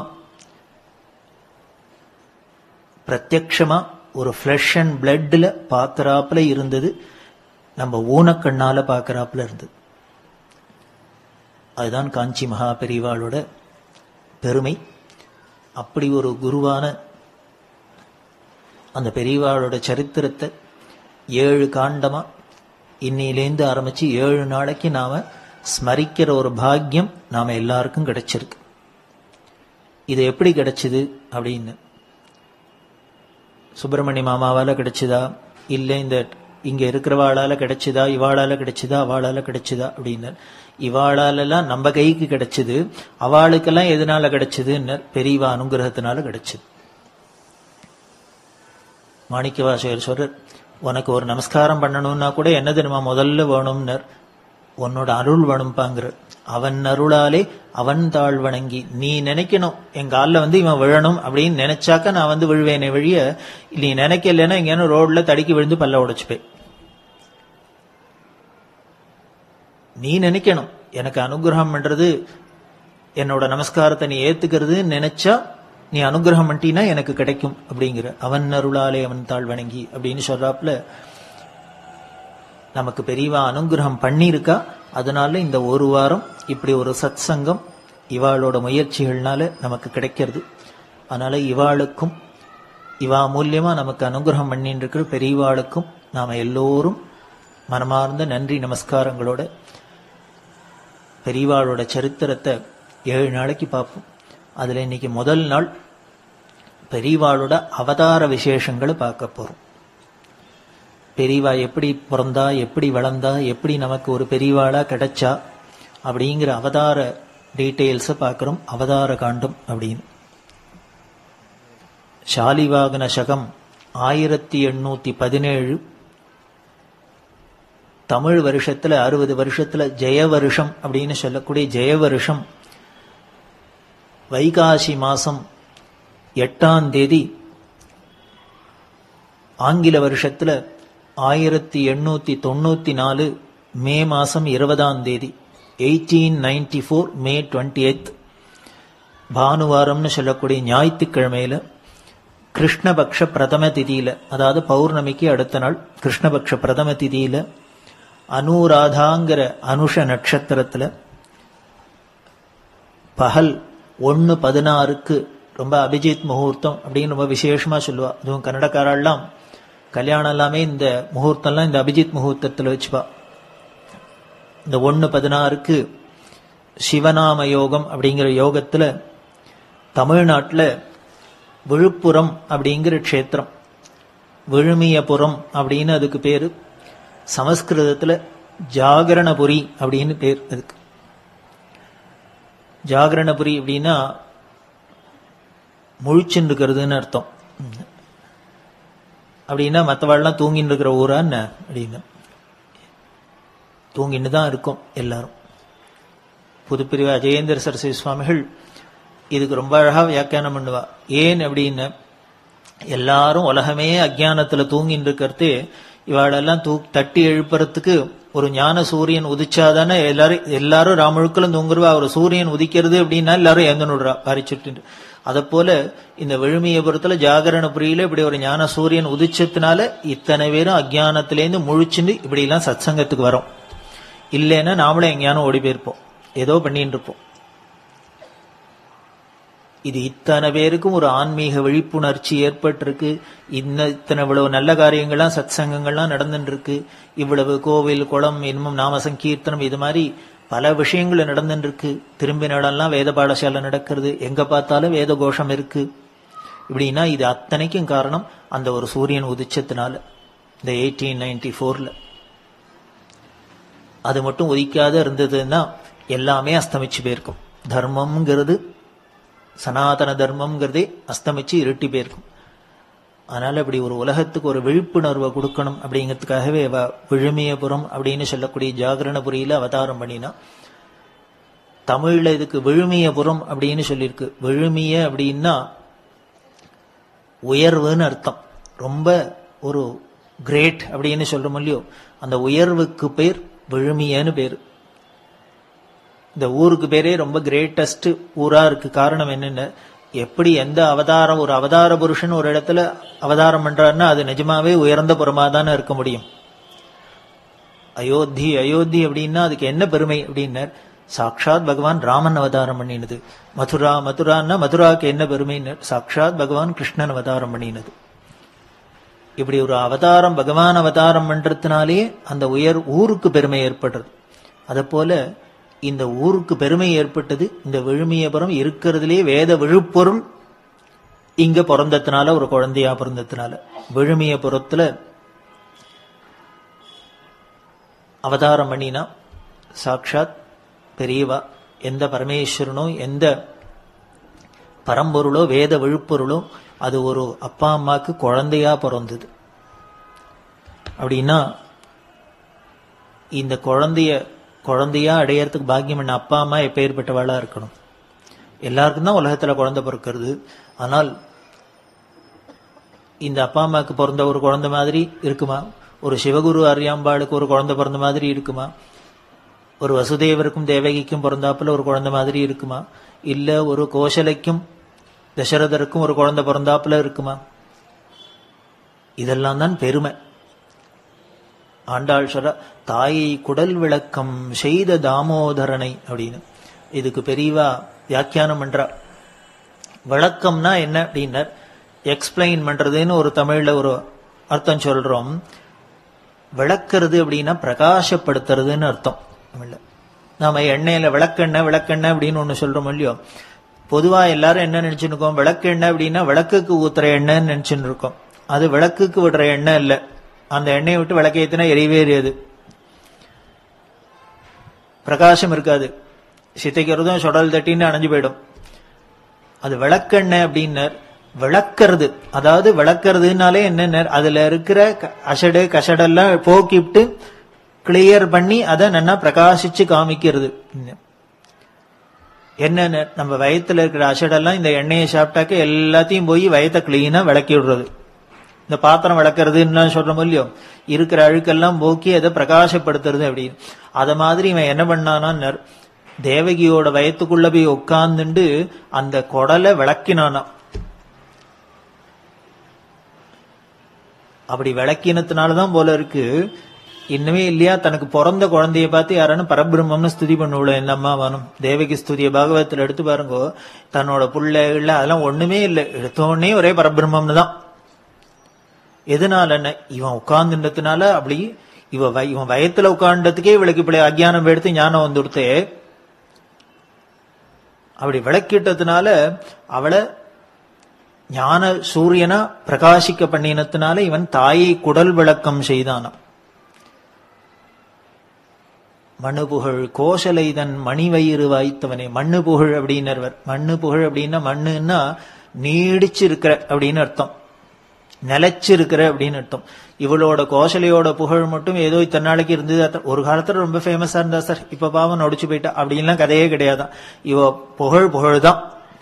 பிரத்யக்ஷமா ஒரு ஃபிளஷ் அண்ட் பிளட்ல பாக்குறாப்புல இருந்தது நம்ம ஊனக்கண்ணால பாக்குறாப்புல இருந்தது அதுதான் காஞ்சி மகா பெரிவாளோட பெருமை அப்படி ஒரு குருவான அந்த பெரியவாளோட சரித்திரத்தை ஏழு காண்டமா இன்னிலேந்து ஆரம்பிச்சு ஏழு நாளைக்கு நாம ஸ்மரிக்கிற ஒரு பாக்கியம் நாம எல்லாருக்கும் கிடைச்சிருக்கு இது எப்படி கிடைச்சது அப்படின்னு சுப்பிரமணிய மாமாவால கிடைச்சதா இல்ல இந்த இங்க இருக்கிறவாளால கிடைச்சதா இவாளால கிடைச்சதா அவாளால கிடைச்சதா அப்படின்னு இவாளாலெல்லாம் நம்ம கைக்கு கிடைச்சது அவளுக்கெல்லாம் எதனால கிடைச்சதுன்னு பெரியவா அனுகிரகத்தினால கிடைச்சது மாணிக்கவாசகர் சொல்றார் உனக்கு ஒரு நமஸ்காரம் பண்ணணும்னா கூட என்ன தெரியுமா முதல்ல வேணும்னர் உன்னோட அருள் வேணும்பாங்கிற அவன் அருளாலே அவன் தாழ் வணங்கி நீ நினைக்கணும் எங்க காலில் வந்து இவன் விழணும் அப்படின்னு நினைச்சாக்க நான் வந்து விழுவேனே வழிய நீ நினைக்கலன்னா எங்கேயான ரோட்ல தடுக்கி விழுந்து பல்ல உடைச்சுப்பேன் நீ நினைக்கணும் எனக்கு அனுகிரகம் பண்றது என்னோட நமஸ்காரத்தை நீ ஏத்துக்கிறது நினைச்சா நீ அனுகிரகம் பண்ணிட்டீன்னா எனக்கு கிடைக்கும் அப்படிங்கிற அவன் அருளாலே அவன் தாழ் வணங்கி அப்படின்னு சொல்றாப்புல நமக்கு பெரியவா அனுகிரகம் பண்ணியிருக்கா அதனால இந்த ஒரு வாரம் இப்படி ஒரு சத் சங்கம் இவாளோட முயற்சிகள்னால நமக்கு கிடைக்கிறது அதனால இவாளுக்கும் இவா மூலியமா நமக்கு அனுகிரகம் பண்ணிட்டு இருக்கிற பெரியவாளுக்கும் நாம எல்லோரும் மனமார்ந்த நன்றி நமஸ்காரங்களோட பெரியவாளோட சரித்திரத்தை ஏழு நாளைக்கு பார்ப்போம் அதுல இன்னைக்கு முதல் நாள் பெரியவாளோட அவதார விசேஷங்களை பார்க்க போறோம் பெரியவா எப்படி பிறந்தா எப்படி வளர்ந்தா எப்படி நமக்கு ஒரு பெரியவாளா கிடைச்சா அப்படிங்கிற அவதார டீட்டெயில்ஸை பார்க்கிறோம் அவதார காண்டம் அப்படின்னு ஷாலிவாகன சகம் ஆயிரத்தி எண்ணூத்தி பதினேழு தமிழ் வருஷத்துல அறுபது வருஷத்துல ஜெய வருஷம் அப்படின்னு சொல்லக்கூடிய ஜெய வருஷம் வைகாசி மாசம் எட்டாம் தேதி ஆங்கில வருஷத்துல ஆயிரத்தி எண்ணூத்தி தொண்ணூத்தி நாலு மே மாசம் இருபதாம் தேதி eighteen ninety four May twenty eight பானுவாரம்னு சொல்லக்கூடிய ஞாயிற்றுக்கிழமையில கிருஷ்ணபக்ஷ பிரதம திதியில அதாவது பௌர்ணமிக்கு அடுத்த நாள் கிருஷ்ணபக்ஷ பிரதம திதியில அனுராதாங்கிற அனுஷ நட்சத்திரத்துல பகல் ஒன்னு பதினாறுக்கு ரொம்ப அபிஜித் முகூர்த்தம் அப்படின்னு ரொம்ப விசேஷமா சொல்லுவா அதுவும் கன்னடக்காரெல்லாம் கல்யாணம் எல்லாமே இந்த முகூர்த்தம்லாம் இந்த அபிஜித் முகூர்த்தத்தில் வச்சுப்பா இந்த ஒன்னு பதினாறுக்கு சிவநாம யோகம் அப்படிங்கிற யோகத்துல தமிழ்நாட்டில் விழுப்புரம் அப்படிங்கிற க்ஷேத்திரம் விழுமியபுரம் அப்படின்னு அதுக்கு பேரு சமஸ்கிருதத்துல ஜாகரணபுரி அப்படின்னு பேர் அதுக்கு ஜாகரணபுரி அப்படின்னா முழிச்சுன்னு இருக்கிறதுன்னு அர்த்தம் அப்படின்னா மற்றவாள்லாம் தூங்கின்னு இருக்கிற ஊரா என்ன அப்படின்னு தூங்கின்னு தான் இருக்கும் எல்லாரும் புதுப்பிரிவு அஜயேந்திர சரஸ்வதி சுவாமிகள் இதுக்கு ரொம்ப அழகா வியாக்கியானம் பண்ணுவா ஏன் அப்படின்னு எல்லாரும் உலகமே அஜானத்துல தூங்கின்னு இருக்கிறது இவாளெல்லாம் தூ தட்டி எழுப்புறதுக்கு ஒரு ஞான சூரியன் உதிச்சாதானே எல்லாரும் எல்லாரும் ராமுழுக்களும் தூங்குருவா ஒரு சூரியன் உதிக்கிறது அப்படின்னா எல்லாரும் ஏந்தனுடுறா பாரிச்சுட்டு அதை போல இந்த விழுமியபுரத்துல ஜாகரணபுரியில இப்படி ஒரு ஞான சூரியன் உதிச்சதுனால இத்தனை பேரும் அஜானத்திலேருந்து முழிச்சுட்டு இப்படி எல்லாம் சத்சங்கத்துக்கு வரோம் இல்லைன்னா நாமளும் எங்கேயானும் ஓடி போயிருப்போம் ஏதோ பண்ணிட்டு இருப்போம் இது இத்தனை பேருக்கும் ஒரு ஆன்மீக விழிப்புணர்ச்சி ஏற்பட்டிருக்கு இன்ன இத்தனை இவ்வளவு நல்ல காரியங்கள்லாம் சத் சங்கங்கள்லாம் நடந்துட்டு இருக்கு இவ்வளவு கோவில் குளம் இன்னும் நாம சங்கீர்த்தனம் இது மாதிரி பல விஷயங்கள் நடந்துட்டு இருக்கு திரும்பினடெல்லாம் வேத பாடசாலை நடக்கிறது எங்க பார்த்தாலும் வேத கோஷம் இருக்கு இப்படின்னா இது அத்தனைக்கும் காரணம் அந்த ஒரு சூரியன் உதிச்சதுனால இந்த எயிட்டீன் நைன்டி ஃபோர்ல அது மட்டும் உதிக்காத இருந்ததுன்னா எல்லாமே அஸ்தமிச்சு போயிருக்கும் தர்மம்ங்கிறது சனாதன தர்மம்ங்கிறதே அஸ்தமிச்சு இருட்டி போயிருக்கும் அதனால இப்படி ஒரு உலகத்துக்கு ஒரு விழிப்புணர்வை கொடுக்கணும் அப்படிங்கிறதுக்காகவே அவ விழுமியபுரம் அப்படின்னு சொல்லக்கூடிய ஜாகரணபுரியில அவதாரம் பண்ணினா தமிழ்ல இதுக்கு விழுமியபுரம் அப்படின்னு சொல்லியிருக்கு விழுமிய அப்படின்னா உயர்வுன்னு அர்த்தம் ரொம்ப ஒரு கிரேட் அப்படின்னு சொல்றோம் இல்லையோ அந்த உயர்வுக்கு பேர் விழுமியன்னு பேரு இந்த ஊருக்கு பேரே ரொம்ப கிரேட்டஸ்ட் ஊரா இருக்கு காரணம் என்னன்னு எப்படி எந்த அவதாரம் ஒரு அவதார புருஷன் ஒரு இடத்துல அவதாரம் பண்றாருன்னா அது நிஜமாவே உயர்ந்த புறமா தானே இருக்க முடியும் அயோத்தி அயோத்தி அப்படின்னா அதுக்கு என்ன பெருமை அப்படின்னார் சாக்ஷாத் பகவான் ராமன் அவதாரம் பண்ணினது மதுரா மதுரான்னா மதுராக்கு என்ன பெருமைன்னு சாக்ஷாத் பகவான் கிருஷ்ணன் அவதாரம் பண்ணினது இப்படி ஒரு அவதாரம் பகவான் அவதாரம் பண்றதுனாலே அந்த உயர் ஊருக்கு பெருமை ஏற்படுறது அதை போல இந்த ஊருக்கு பெருமை ஏற்பட்டது இந்த விழுமியபுரம் இருக்கிறதுலே வேத விழுப்பொருள் இங்க பிறந்ததுனால ஒரு குழந்தையா பிறந்ததுனால விழுமியபுரத்துல அவதாரம் பண்ணினா சாட்சாத் பெரியவா எந்த பரமேஸ்வரனோ எந்த பரம்பொருளோ வேத விழுப்பொருளோ அது ஒரு அப்பா அம்மாக்கு குழந்தையா பிறந்தது அப்படின்னா இந்த குழந்தைய குழந்தையா அடையறதுக்கு பாக்கியம் பண்ண அப்பா அம்மா எப்பேற்பட்டவாளா இருக்கணும் எல்லாருக்கும் தான் உலகத்துல குழந்தை பிறக்கிறது ஆனால் இந்த அப்பா அம்மாவுக்கு பிறந்த ஒரு குழந்தை மாதிரி இருக்குமா ஒரு சிவகுரு அரியாம்பாளுக்கு ஒரு குழந்தை பிறந்த மாதிரி இருக்குமா ஒரு வசுதேவருக்கும் தேவகிக்கும் பிறந்தாப்புல ஒரு குழந்தை மாதிரி இருக்குமா இல்ல ஒரு கோசலைக்கும் தசரதருக்கும் ஒரு குழந்தை பிறந்தாப்புல இருக்குமா இதெல்லாம் தான் பெருமை ஆண்டாள் சொல்ற தாயை குடல் விளக்கம் செய்த தாமோதரனை அப்படின்னு இதுக்கு பெரியவா வியாக்கியானம் பண்றா விளக்கம்னா என்ன அப்படின்னா எக்ஸ்பிளைன் பண்றதுன்னு ஒரு தமிழ்ல ஒரு அர்த்தம் சொல்றோம் விளக்குறது அப்படின்னா பிரகாசப்படுத்துறதுன்னு அர்த்தம் தமிழ்ல நாம எண்ணெயில விளக்கெண்ணெய் விளக்கெண்ணெய் அப்படின்னு ஒண்ணு சொல்றோம் இல்லையோ பொதுவா எல்லாரும் என்ன நினைச்சுன்னு இருக்கோம் விளக்கெண்ணெய் அப்படின்னா விளக்குக்கு ஊத்துற எண்ணெய்ன்னு நினைச்சுன்னு இருக்கோம் அது விளக்குக்கு விடுற எண்ணெய் இல்ல அந்த எண்ணெயை விட்டு விளக்கேத்தினா எரியவே எரியாது பிரகாசம் இருக்காது சித்தைக்கிறதும் சுடல் தட்டின்னு அணைஞ்சு போயிடும் அது விளக்கெண்ணெய் அப்படின்னர் விளக்கிறது அதாவது விளக்குறதுனாலே என்ன அதுல இருக்கிற க- அசடு கசடெல்லாம் போக்கிவிட்டு கிளியர் பண்ணி அதை நல்லா பிரகாசிச்சு காமிக்கிறது என்னென்ன நம்ம வயத்துல இருக்கிற அசடெல்லாம் இந்த எண்ணெயை சாப்பிட்டாக்க எல்லாத்தையும் போய் வயத்தை கிளீனா விளக்கி விடுறது இந்த பாத்திரம் விளக்குறதுன்னு சொல்றோம் இல்லையோ இருக்கிற அழுக்கெல்லாம் போக்கி அதை பிரகாசப்படுத்துறது அப்படின்னு அத மாதிரி இவன் என்ன பண்ணானா தேவகியோட வயத்துக்குள்ள போய் உட்கார்ந்துண்டு அந்த குடலை விளக்கினானாம் அப்படி விளக்கினதுனாலதான் போல இருக்கு இன்னுமே இல்லையா தனக்கு பிறந்த குழந்தைய பார்த்து யாரானு பரபிரம்மம்னு ஸ்துதி பண்ணுவிட இந்த அம்மாவானும் தேவகி ஸ்துதிய பாகவத்துல எடுத்து பாருங்க தன்னோட புள்ளைகள்ல அதெல்லாம் ஒண்ணுமே இல்லை எடுத்தோடனே ஒரே பரபிரம்மம்னு தான் எதனால என்ன இவன் உட்கார்ந்துன்றதுனால அப்படி இவ வய- இவன் வயத்துல உட்கார்ந்ததுக்கே இவளுக்கு இப்படி அஜ்ஞானம் எடுத்து ஞானம் வந்துடுத்தே அப்படி விளக்கிட்டதுனால அவளை ஞான சூரியனா பிரகாசிக்க பண்ணினதுனால இவன் தாயை குடல் விளக்கம் செய்தானாம் மண்ணு புகழ் கோசலைதன் மணிவயிறு வாய்த்தவனே மண்ணு புகழ் அப்படின்னவர் மண்ணு புகழ் அப்படின்னா மண்ணுன்னா நீடிச்சு இருக்கிற அப்படின்னு அர்த்தம் நிலைச்சிருக்கிற அப்படின்னு அர்த்தம் இவளோட கோசலையோட புகழ் மட்டும் ஏதோ இத்தனை நாளைக்கு இருந்தது அத்த- ஒரு காலத்துல ரொம்ப ஃபேமஸா இருந்தா சார் இப்ப பாவம் நொடிச்சு போயிட்டா அப்படின்லாம் கதையே கிடையாதான் இவ புகழ் புகழ் தான்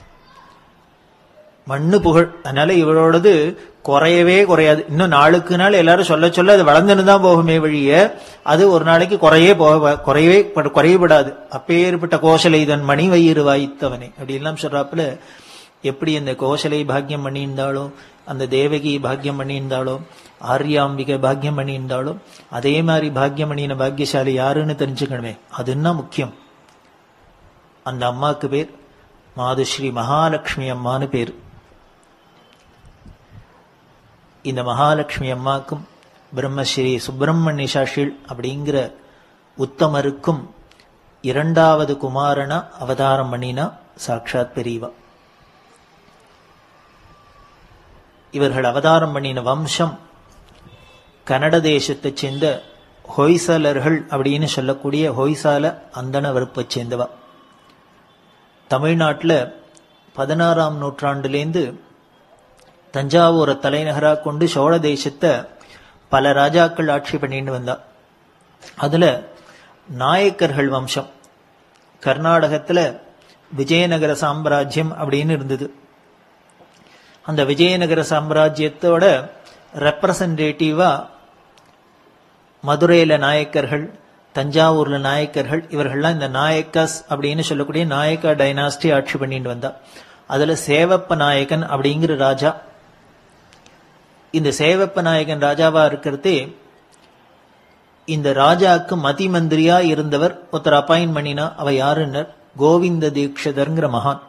மண்ணு புகழ் அதனால இவளோடது குறையவே குறையாது இன்னும் நாளுக்கு நாள் எல்லாரும் சொல்ல சொல்ல அது வளர்ந்துன்னு தான் போகுமே வழிய அது ஒரு நாளைக்கு குறையே போக குறையவே பட- குறையப்படாது அப்பேற்பட்ட கோசலை இதன் மணி வயிறு வாய்த்தவனே அப்படி எல்லாம் சொல்றாப்புல எப்படி அந்த கோசலை பாக்கியம் பண்ணியிருந்தாலோ அந்த தேவகி பாக்கியம் பண்ணியிருந்தாலோ ஆர்யாம்பிகை பாக்கியம் பண்ணியிருந்தாலோ அதே மாதிரி பாக்கியம் பண்ணின பாக்கியசாலி யாருன்னு தெரிஞ்சுக்கணுமே அதுன்னா முக்கியம் அந்த அம்மாக்கு பேர் மாதுஸ்ரீ மகாலட்சுமி அம்மான்னு பேர் இந்த மகாலட்சுமி அம்மாக்கும் பிரம்மஸ்ரீ சுப்பிரமணிய சாஷில் அப்படிங்கிற உத்தமருக்கும் இரண்டாவது குமாரனா அவதாரம் பண்ணினா சாட்சாத் பெரியவா இவர்கள் அவதாரம் பண்ணின வம்சம் கனட தேசத்தைச் சேர்ந்த ஹொய்சாலர்கள் அப்படின்னு சொல்லக்கூடிய ஹொய்சால அந்தன வகுப்பைச் சேர்ந்தவா தமிழ்நாட்டுல பதினாறாம் நூற்றாண்டுலேருந்து தஞ்சாவூரை தலைநகரா கொண்டு சோழ தேசத்தை பல ராஜாக்கள் ஆட்சி பண்ணிட்டு வந்தா அதுல நாயக்கர்கள் வம்சம் கர்நாடகத்துல விஜயநகர சாம்ராஜ்யம் அப்படின்னு இருந்தது அந்த விஜயநகர சாம்ராஜ்யத்தோட ரெப்ரசன்டேட்டிவா மதுரையில நாயக்கர்கள் தஞ்சாவூர்ல நாயக்கர்கள் இவர்கள்லாம் இந்த நாயக்கஸ் அப்படின்னு சொல்லக்கூடிய நாயக்கா டைனாஸ்டி ஆட்சி பண்ணிட்டு வந்தா அதுல சேவப்ப நாயக்கன் அப்படிங்கிற ராஜா இந்த சேவப்ப நாயகன் ராஜாவா இருக்கிறதே இந்த ராஜாக்கு மதி மந்திரியா இருந்தவர் ஒருத்தர் அப்பாயின் பண்ணினா அவ யாருன்னர் கோவிந்த தீக்ஷதர்ங்கிற மகான்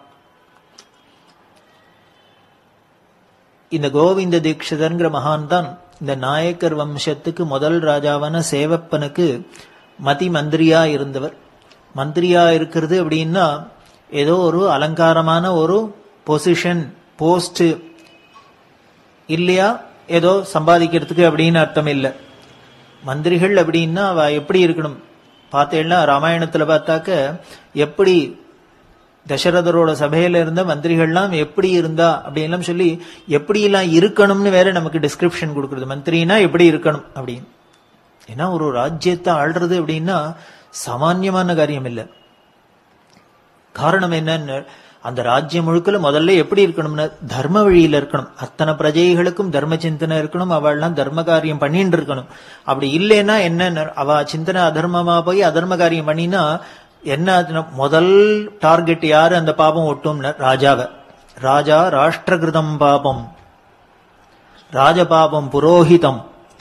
இந்த கோவிந்த தீக்ஷதர்ங்கிற மகான் தான் இந்த நாயக்கர் வம்சத்துக்கு முதல் ராஜாவான சேவப்பனுக்கு மதி மந்திரியா இருந்தவர் மந்திரியா இருக்கிறது அப்படின்னா ஏதோ ஒரு அலங்காரமான ஒரு பொசிஷன் போஸ்ட் இல்லையா ஏதோ சம்பாதிக்கிறதுக்கு அப்படின்னு அர்த்தம் இல்லை மந்திரிகள் அப்படின்னா அவ எப்படி இருக்கணும் பார்த்தேன்னா ராமாயணத்துல பார்த்தாக்க எப்படி தசரதரோட சபையில இருந்த மந்திரிகள்லாம் எப்படி இருந்தா அப்படின்லாம் சொல்லி எப்படி எல்லாம் இருக்கணும்னு வேற நமக்கு டிஸ்கிரிப்ஷன் கொடுக்கறது மந்திரினா எப்படி இருக்கணும் அப்படின்னு ஏன்னா ஒரு ராஜ்யத்தை ஆள்றது அப்படின்னா சாமான்யமான காரியம் இல்லை காரணம் என்னன்னு அந்த ராஜ்யம் முழுக்கல முதல்ல எப்படி இருக்கணும்னா தர்ம வழியில இருக்கணும் அத்தனை பிரஜைகளுக்கும் தர்ம சிந்தனை இருக்கணும் அவள்லாம் தர்ம காரியம் பண்ணிட்டு இருக்கணும் அப்படி இல்லைன்னா என்ன அவ சிந்தனை அதர்மமா போய் அதர்ம காரியம் பண்ணினா என்ன ஆச்சுன்னா, முதல் டார்கெட் யாரு அந்த பாபம் ஒட்டும்னா ராஜாவை ராஜா ராஷ்டிரகிருதம் பாபம் ராஜபாபம் புரோஹிதம்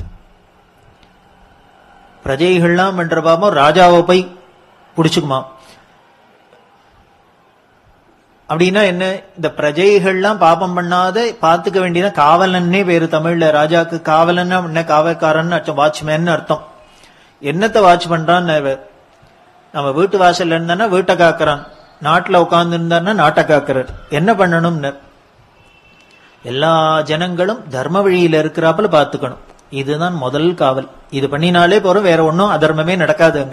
பிரஜைகள்லாம் பண்ற பாபம் ராஜாவை போய் பிடிச்சுக்குமா அப்படின்னா என்ன இந்த பிரஜைகள்லாம் பாபம் பண்ணாத பாத்துக்க வேண்டியதான் காவலன்னே பேரு தமிழ்ல ராஜாக்கு காவலன்னா என்ன காவல்காரன் அர்த்தம் வாட்ச்மேன் அர்த்தம் என்னத்தை வாட்ச் பண்றான்னு இவ- நம்ம வீட்டு வாசல்ல இருந்தானா வீட்டை காக்குறான் நாட்டுல உட்கார்ந்து இருந்தாருன்னா நாட்டை காக்குறார் என்ன பண்ணணும்னு எல்லா ஜனங்களும் தர்ம வழியில இருக்கிறாப்புல பாத்துக்கணும் இதுதான் முதல் காவல் இது பண்ணினாலே போறோம் வேற ஒண்ணும் அதர்மமே நடக்காது அங்க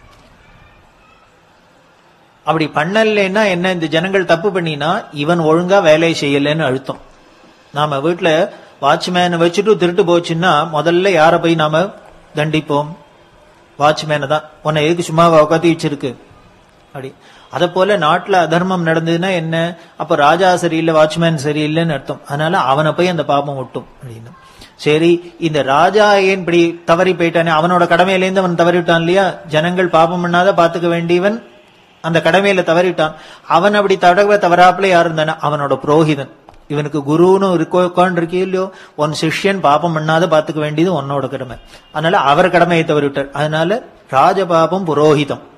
அப்படி பண்ணலைன்னா என்ன இந்த ஜனங்கள் தப்பு பண்ணினா இவன் ஒழுங்கா வேலையை செய்யலைன்னு அழுத்தம் நாம வீட்டுல வாட்ச்மேனை வச்சுட்டு திருட்டு போச்சுன்னா முதல்ல யார போய் நாம தண்டிப்போம் வாட்ச்மேனை தான் உன்னை எதுக்கு சும்மா உட்காந்து வச்சிருக்கு அப்படி அத போல நாட்டுல அதர்மம் நடந்ததுன்னா என்ன அப்ப ராஜா சரியில்லை வாட்ச்மேன் சரியில்லைன்னு அர்த்தம் அதனால அவனை போய் அந்த பாபம் ஒட்டும் அப்படின்னு சரி இந்த ராஜா ஏன் இப்படி தவறி போயிட்டானே அவனோட கடமையிலேருந்து அவன் தவறிவிட்டான் இல்லையா ஜனங்கள் பாபம் பண்ணாத பாத்துக்க வேண்டியவன் அந்த கடமையில தவறிட்டான் அவன் அப்படி தடவை தவறாப்புல யார் இருந்தானா அவனோட புரோகிதன் இவனுக்கு குருன்னு இருக்கோ உட்கார்ந்து இல்லையோ உன் சிஷ்யன் பாபம் பண்ணாத பாத்துக்க வேண்டியது உன்னோட கடமை அதனால அவர் கடமையை தவறிவிட்டார் அதனால ராஜபாபம் புரோகிதம்